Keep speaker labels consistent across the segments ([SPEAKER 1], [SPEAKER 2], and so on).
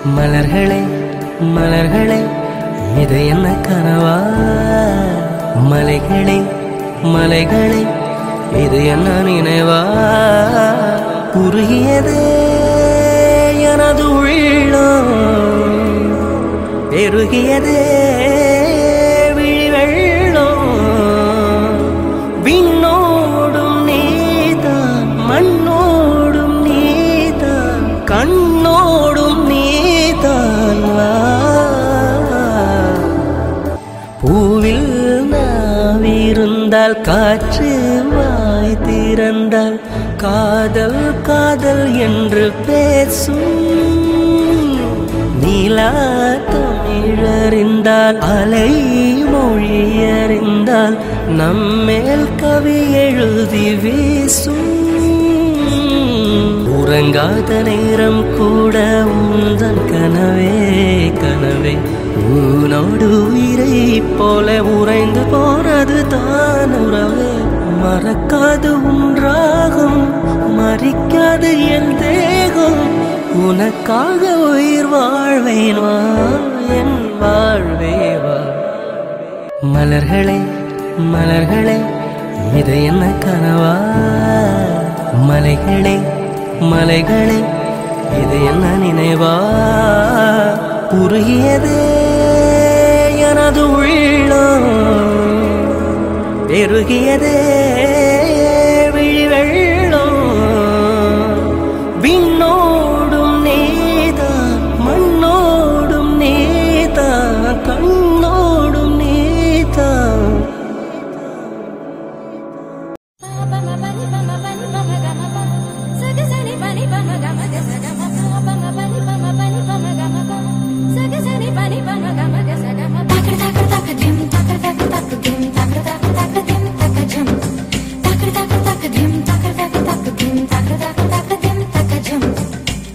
[SPEAKER 1] மலர்களே மலர்களே இது என்ன கனவா மலைகளே மலைகளே இது என்ன நினைவா உருகியதே எனது உள்ளம் பெருகியதே விழிவெள்ளம் விண்ணோடும் நீதான் மண்ணோடும் நீதான் கண்ணோடும் நீதான் வா பூவில் நாவிருந்தால் காற்று வாய் திறந்தால் காதல் காதல் என்று பேசும் நீலா தமிழறிந்தால் அலை மொழி அறிந்தால் நம்மேல் கவி எழுதி வீசும் உறங்காத நேரம் கூட உந்தன் கனவே கனவே உனோடு உயிரை போல உறைந்து போனது தான் உறவே மறக்காது உன்றாகும் மறிக்காது என் தேகம் உனக்காக உயிர் வாழ்வேன் வா என் வாழ்வே வா மலர்களே மலர்களே இது என்ன கனவா மலைகளே மலைகளே இது என்ன நினைவா உருகியதே எனது உள்ளம் பெருகியதே விழிவெள்ளம் விண்ணோடும் நீதான் மண்ணோடும் நீதான் கண்ணோடும் நீதான்
[SPEAKER 2] Jump.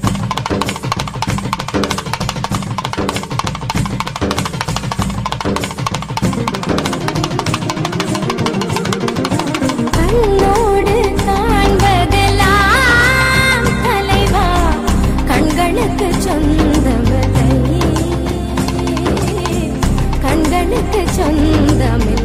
[SPEAKER 2] கண்ணோடு காண்பதெல்லாம் தலைவா கண்களுக்கு சொந்தமில்லை கண்களுக்கு சொந்தமில்லை